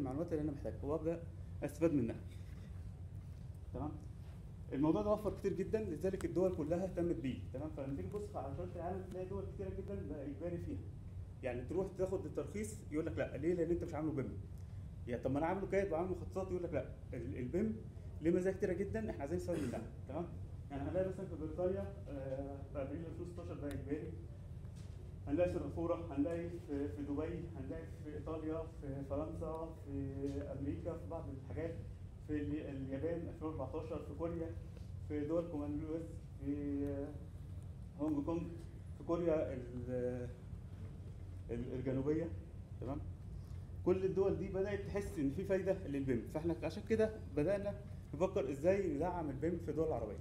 المعلومات اللي انا محتاجها وابدا استفاد منها تمام الموضوع ده وفر كتير جدا لذلك الدول كلها اهتمت بيه تمام فلما تيجي تبص على خريطه العالم تلاقي دول كتيره جدا بقى اجباري فيها يعني تروح تاخد الترخيص يقول لك لا ليه لان انت مش عامله بيم يعني طب ما انا عامله كايد وعامله مخططات يقول لك لا ال- البيم ليه مزايا كتيره جدا احنا عايزين نستفاد منها تمام يعني هنلاقي مثلا في بريطانيا آه، في ابريل 2016 بقى اجباري هنلاقي في سنغافوره هنلاقي في, في دبي هنلاقي في ايطاليا في فرنسا في امريكا في بعض الحاجات في ال- اليابان 2014 في كوريا في دول كومنولوث في آه، هونج كونج في كوريا ال- ال- الجنوبيه تمام كل الدول دي بدات تحس ان في فايده للبيم فاحنا عشان كده بدانا نفكر ازاي ندعم البيم في الدول العربيه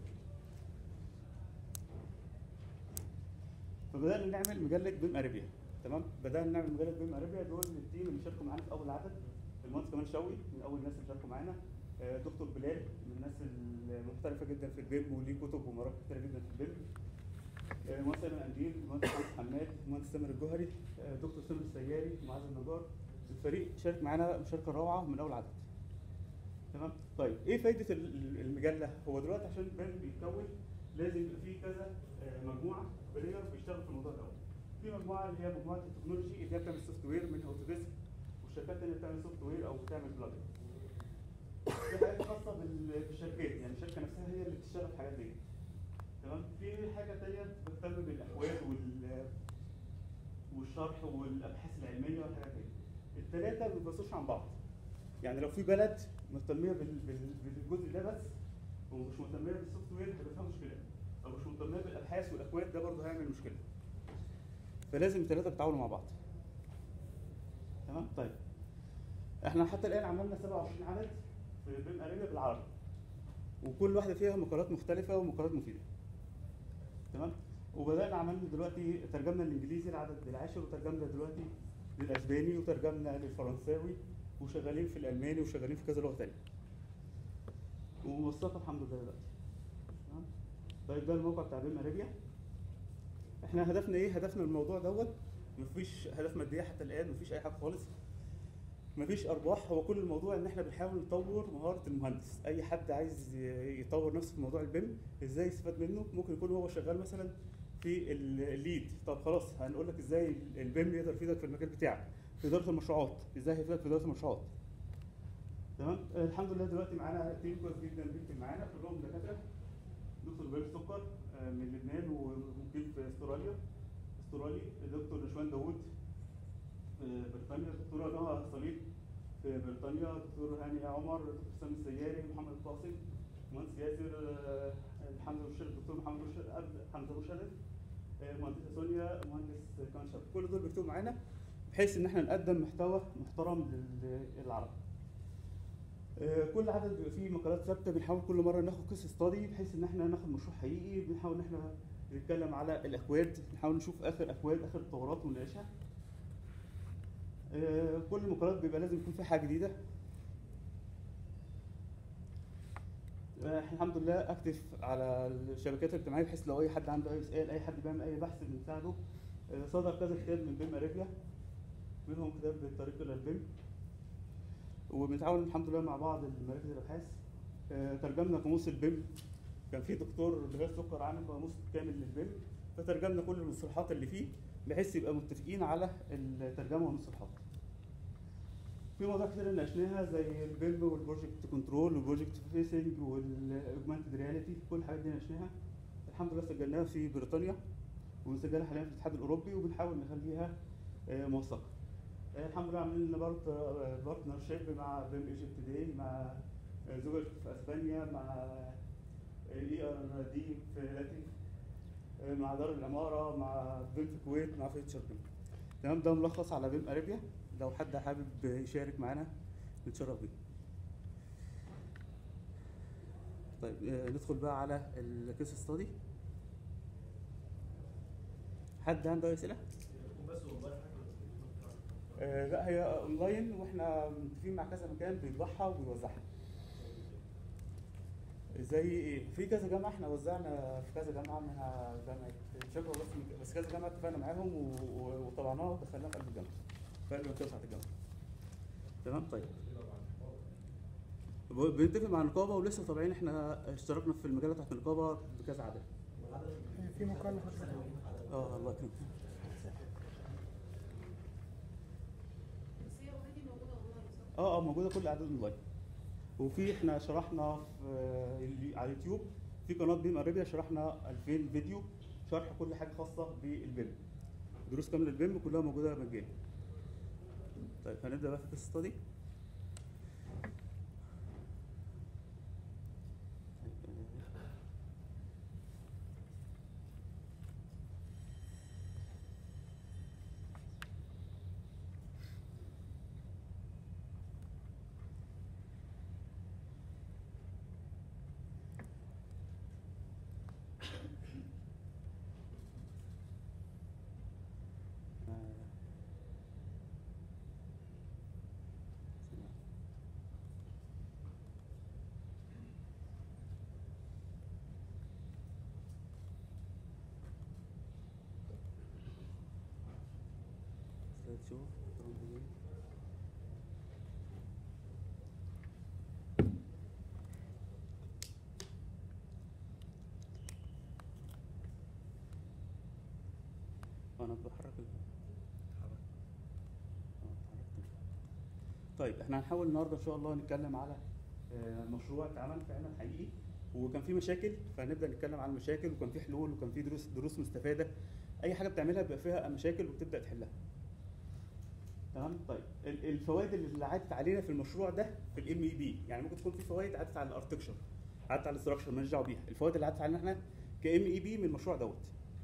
فبدانا نعمل مجله بيم اريبيا تمام بدانا نعمل مجله بيم اريبيا دول التيم اللي شاركوا معانا في اول عدد المهندس كمال شوقي من اول الناس اللي شاركوا معانا آه، دكتور بلال من الناس المحترفه جدا في البيم وليه كتب ومراجع كتيره جدا في البيم آه، مهندس ايمن قنديل مهندس محمد حماد مهندس سامر الجوهري آه، دكتور سامر السياري معاذ النجار الفريق شارك معانا مشاركه روعه من اول عدد تمام طيب ايه فايده ال- ال- المجله هو دلوقتي عشان البيم بيتكون لازم يبقى فيه كذا آه، مجموعه بلاير بيشتغلوا في الموضوع الاول في مجموعه اللي هي مجموعه التكنولوجي اللي هي بتعمل سوفت وير منها اوتوديسك والشركات الثانيه بتعمل سوفت وير او بتعمل بلجن في حاجات خاصه بال- بالشركات يعني الشركه نفسها هي اللي بتشتغل في الحاجات دي تمام في حاجه تانية بتهتم بالاحوال وال والشرح والابحاث العلميه والحاجات دي الثلاثه ما بيبصوش عن بعض يعني لو في بلد مهتميه بال- بال- بالجزء ده بس ومش مهتميه بالسوفت وير هيبقى فيها مشكله او مش مهتميه بالابحاث والاكواد ده برضه هيعمل مشكله فلازم الثلاثه يتعاونوا مع بعض تمام طيب احنا حتى الان عملنا 27 عدد في بيم اريبيا بالعربي وكل واحده فيها مقالات مختلفه ومقالات مفيده تمام وبدانا عملنا دلوقتي ترجمنا الانجليزي العدد العاشر وترجمنا دلوقتي للاسباني وترجمنا للفرنساوي وشغالين في الالماني وشغالين في كذا لغه تانية وموثقه الحمد لله دلوقتي تمام طيب ده الموقع بتاع بيم اريبيا احنا هدفنا ايه هدفنا من الموضوع دوت مفيش هدف ماديه حتى الان مفيش اي حاجه خالص مفيش ارباح هو كل الموضوع ان احنا بنحاول نطور مهاره المهندس اي حد عايز ي- يطور نفسه في موضوع البيم ازاي يستفاد منه ممكن يكون هو شغال مثلا في ال- الليد طب خلاص هنقول لك ازاي البيم يقدر يفيدك في المجال بتاعك في اداره المشروعات ازاي هيفيدك في اداره المشروعات تمام آه، الحمد لله دلوقتي معانا تيم كويس جدا بيكتب معانا كلهم دكاتره دكتور بيل سكر آه، من لبنان ومقيم في استراليا استرالي دكتور نشوان داوود في بريطانيا دكتورة نهى صليب في بريطانيا دكتور هاني عمر دكتور سامي السياري محمد القاسم مهندس ياسر آه، حمزه مشرف دكتور محمد مشرف حمزه مشرف آه، مهندسه سونيا مهندس كمان شرف كل دول بيكتبوا معانا بحيث ان احنا نقدم محتوى محترم لل- للعرب آه، كل عدد بيبقى فيه مقالات ثابته بنحاول كل مره ناخد كيس ستادي بحيث ان احنا ناخد مشروع حقيقي بنحاول ان احنا نتكلم على الاكواد نحاول نشوف اخر اكواد اخر التطورات ونناقشها آه، كل المقالات بيبقى لازم يكون فيها حاجه جديده آه، احنا الحمد لله اكتف على الشبكات الاجتماعيه بحيث لو اي حد عنده اي سؤال اي حد بيعمل اي بحث بنساعده آه، صدر كذا كتاب من بيم اريبيا منهم كتاب الطريق الى البيم وبنتعاون الحمد لله مع بعض مراكز الابحاث آه، ترجمنا قاموس البيم كان في دكتور بغاز سكر عامل قاموس كامل للبيم فترجمنا كل المصطلحات اللي فيه بحيث يبقى متفقين على الترجمه والمصطلحات في مواضيع كتير ناقشناها زي البيم والبروجكت كنترول والبروجكت فيسنج والاوجمانتد رياليتي كل الحاجات دي ناقشناها الحمد لله سجلناها في بريطانيا وبنسجلها حاليا في الاتحاد الاوروبي وبنحاول نخليها آه، موثقه آه، الحمد لله عاملين لنا بارتنر شيب مع بيم ايجيبت داي مع آه، زوجل في اسبانيا مع اي ار دي في لاتين آه، مع دار العماره مع بيم في الكويت مع فيتشر بيم تمام ده ملخص على بيم اريبيا لو حد حابب يشارك معانا نتشرف بيه طيب آه، ندخل بقى على الكيس ستادي حد عنده اي اسئله؟ بس والله آه، لا هي اونلاين واحنا متفقين مع كذا مكان بيطبعها وبيوزعها زي ايه في كذا جامعه احنا وزعنا في كذا جامعه منها جامعه شبرا بس بس كذا جامعه اتفقنا معاهم و- و- وطبعناها ودخلناها في قلب الجامعه في قلب المكتبه بتاعت الجامعه تمام طيب لو ب- بنتفق مع النقابه ولسه طالعين احنا اشتركنا في المجله بتاعت النقابه بكذا عدد في مقال حضرتك اه الله يكرمك بس هي اوريدي موجوده اونلاين صح؟ اه اه موجوده كل الاعداد اونلاين وفي احنا شرحنا في اللي على اليوتيوب في قناه بيم ارابيا شرحنا 2000 فيديو شرح كل حاجه خاصه بالبيم دروس كامله البيم كلها موجوده مجاني طيب هنبدا بقى في القصه دي سلايد شو انا بحرك ال آه، اتحركت. طيب احنا هنحاول النهارده ان شاء الله نتكلم على آه، مشروع اتعمل فعلا حقيقي وكان في مشاكل فهنبدا نتكلم عن المشاكل وكان في حلول وكان في دروس دروس مستفاده اي حاجه بتعملها بيبقى فيها مشاكل وبتبدا تحلها تمام طيب ال- الفوائد اللي عادت علينا في المشروع ده في الام اي بي يعني ممكن تكون في فوائد عادت على الاركتكشر عادت على الاستراكشر مالناش دعوه بيها الفوائد اللي عادت علينا احنا كام اي بي من المشروع دوت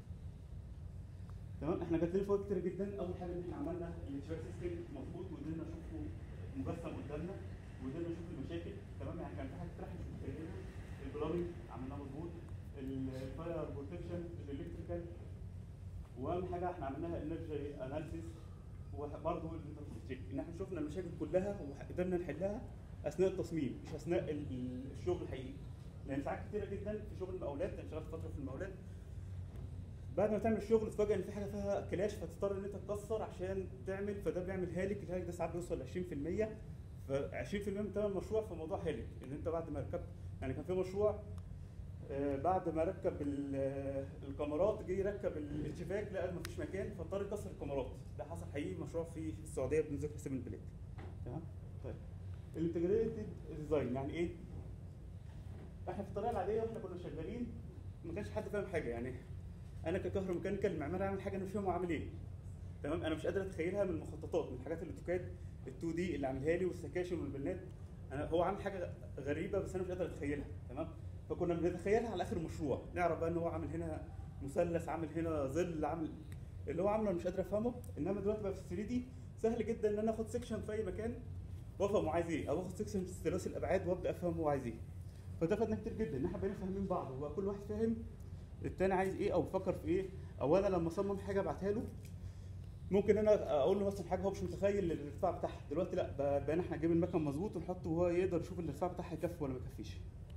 تمام احنا جات لنا فوائد كتير جدا اول حاجه ان احنا عملنا الانتشار سيستم مظبوط وقدرنا نشوفه مجسم قدامنا وقدرنا نشوف المشاكل تمام يعني كان في حاجه كتير احنا مش متخيلينها البلامينج عملناه مظبوط الفاير بروتكشن الالكتريكال واهم حاجه احنا عملناها انرجي اناليسيس وبرضه تشيك ان احنا شفنا المشاكل كلها وقدرنا نحلها اثناء التصميم مش اثناء ال- ال- الشغل الحقيقي لان ساعات كتيره جدا في شغل المقاولات انا اشتغلت فتره في المقاولات بعد ما تعمل الشغل تفاجئ ان في حاجه فيها كلاش فتضطر ان انت تكسر عشان تعمل فده بيعمل هالك الهالك ده ساعات بيوصل ل 20% ف 20% من ثمن المشروع في موضوع هالك ان انت بعد ما ركبت يعني كان في مشروع آه، بعد ما ركب ال- آه، الكاميرات جه يركب الشباك لقى مفيش مكان فاضطر يكسر الكاميرات ده حصل حقيقي مشروع في السعوديه بدون ذكر اسم البلاد تمام طيب الانتجريتد ديزاين يعني ايه احنا في الطريقه العاديه واحنا كنا شغالين ما كانش حد فاهم حاجه يعني انا ككهروميكانيكال المعماري عامل حاجه انا مش فاهم هو عامل ايه تمام انا مش قادر اتخيلها من المخططات من الحاجات الاوتوكاد ال2 دي اللي عاملها لي والسكاشن والبنات انا هو عامل حاجه غريبه بس انا مش قادر اتخيلها تمام فكنا بنتخيلها على اخر المشروع نعرف بقى ان هو عامل هنا مثلث عامل هنا ظل عامل اللي هو عامله انا مش قادر افهمه انما دلوقتي بقى في 3 دي سهل جدا ان انا اخد سيكشن في اي مكان وافهم هو عايز ايه او اخد سيكشن ثلاثي الابعاد وابدا افهم هو عايز ايه فده فادنا كتير جدا ان احنا بقينا فاهمين بعض وبقى كل واحد فاهم التاني عايز ايه او بيفكر في ايه او انا لما اصمم حاجه ابعتها له ممكن انا اقول له مثلا حاجه هو مش متخيل الارتفاع بتاعها دلوقتي لا بقى- بقينا احنا نجيب المكن مظبوط ونحطه وهو يقدر يشوف الارتفاع بتاعها يكفي ولا ما يكفيش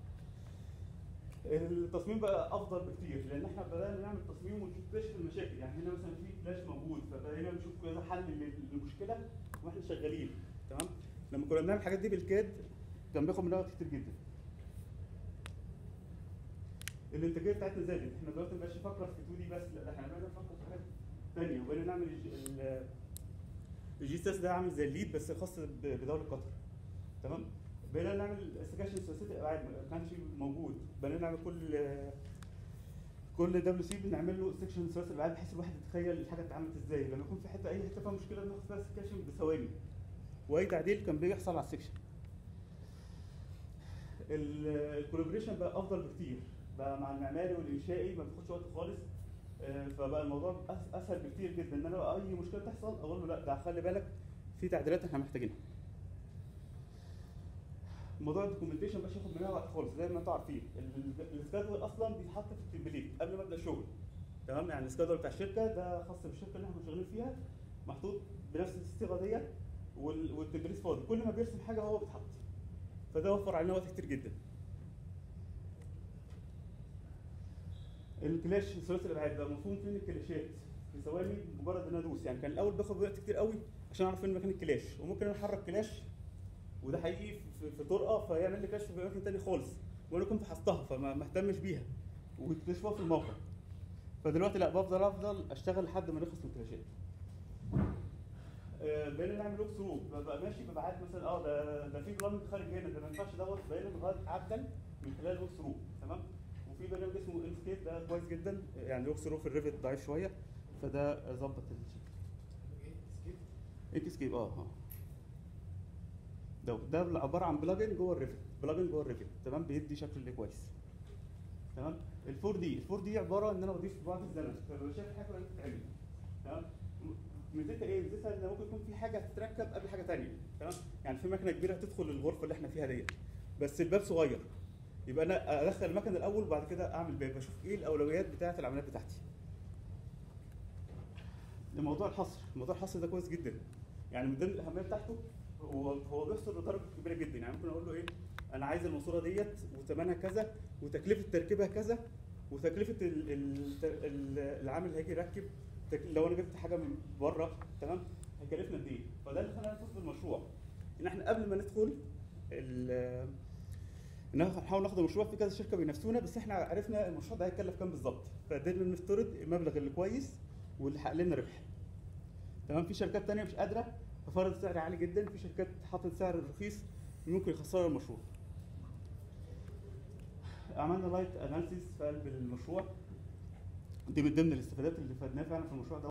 التصميم بقى افضل بكتير لان احنا بدانا نعمل تصميم ونكتشف المشاكل يعني هنا مثلا في فلاش موجود فبقينا نشوف كذا حل لل- للمشكله واحنا شغالين تمام لما كنا بنعمل الحاجات دي بالكاد كان بياخد مننا وقت كتير جدا الانتاجيه بتاعتنا زادت احنا دلوقتي ما بقاش نفكر في 2 دي بس لا ده احنا بقينا نفكر في حاجات ثانيه وبقينا نعمل الج- ال- الجي ساس ده عامل زي الليد بس خاص ب- بدوله قطر تمام بقينا نعمل سكاشن ثلاثيه الابعاد ما كانش موجود بقينا نعمل كل كل دبليو سي بنعمل له سكشن ثلاثي الابعاد بحيث الواحد يتخيل الحاجه اتعملت ازاي لما يكون في حته اي حته فيها مشكله بناخد فيها سكاشن بثواني واي تعديل كان بيحصل على السكشن الكولابريشن بقى افضل بكتير بقى مع المعماري والانشائي ما بياخدش وقت خالص آه، فبقى الموضوع أس- اسهل بكتير جدا ان انا بقى اي مشكله تحصل اقول له لا ده خلي بالك في تعديلات احنا محتاجينها موضوع الدوكيومنتيشن مش ياخد مننا وقت خالص زي ما انتم عارفين ال- السكادول اصلا بيتحط في التمبليت قبل ما ابدا شغل تمام يعني السكادول بتاع الشركه ده خاص بالشركه اللي احنا شغالين فيها محطوط بنفس الصيغه ديت وال- والتمبليت فاضي كل ما بيرسم حاجه هو بيتحط فده وفر علينا وقت كتير جدا الكلاش ثلاثي الابعاد بقى مفهوم فين الكلاشات في ثواني مجرد ان انا ادوس يعني كان الاول باخد وقت كتير قوي عشان اعرف فين مكان الكلاش وممكن انا احرك كلاش وده حقيقي في, في طرقه فيعمل لي كشف في اماكن تاني خالص وانا كنت فحصتها فما ما اهتمش بيها واكتشفوها في الموقع فدلوقتي لا بفضل افضل اشتغل لحد ما نخلص من الكلاشات آه، بقينا نعمل لوك ثرو ببقى ماشي ببعت مثلا اه ده ده في بلان خارج هنا ده ما ينفعش دوت بقينا نعدل من خلال لوك ثرو تمام وفي برنامج اسمه انسكيب ده كويس جدا يعني لوك ثرو في الريفت ضعيف شويه فده ظبط الشيء انكسكيب اه اه ده ده عباره عن بلجن جوه الريفت بلجن جوه الريفت تمام بيدي شكل اللي كويس تمام الفور دي الفور دي عباره ان انا بضيف بعض الزمن فببقى شايف حاجه ولا بتتعمل تمام ميزتها ايه؟ ميزتها ان ممكن يكون في حاجه هتتركب قبل حاجه ثانيه تمام يعني في مكنه كبيره هتدخل الغرفه اللي احنا فيها ديت بس الباب صغير يبقى انا ادخل المكنه الاول وبعد كده اعمل باب اشوف ايه الاولويات بتاعه العمليات بتاعتي موضوع الحصر موضوع الحصر ده كويس جدا يعني من ضمن الاهميه بتاعته هو هو بيحصر لدرجه كبيره جدا يعني ممكن اقول له ايه انا عايز الماسوره ديت وثمنها كذا وتكلفه تركيبها كذا وتكلفه ال ال ال العامل اللي هيجي يركب تك- لو انا جبت حاجه من بره تمام هيكلفنا قد ايه فده اللي خلانا ندخل في المشروع ان احنا قبل ما ندخل ال- ناخ- نحاول ناخد المشروع في كذا شركه بينافسونا بس احنا عرفنا المشروع ده هيكلف كام بالظبط فقدرنا نفترض المبلغ اللي كويس واللي حقق لنا ربح تمام في شركات تانية مش قادره ففرضت سعر عالي جدا في شركات حطت سعر رخيص ممكن يخسرها المشروع عملنا لايت اناليسيس في قلب المشروع دي من ضمن الاستفادات اللي فادناها فعلا في المشروع ده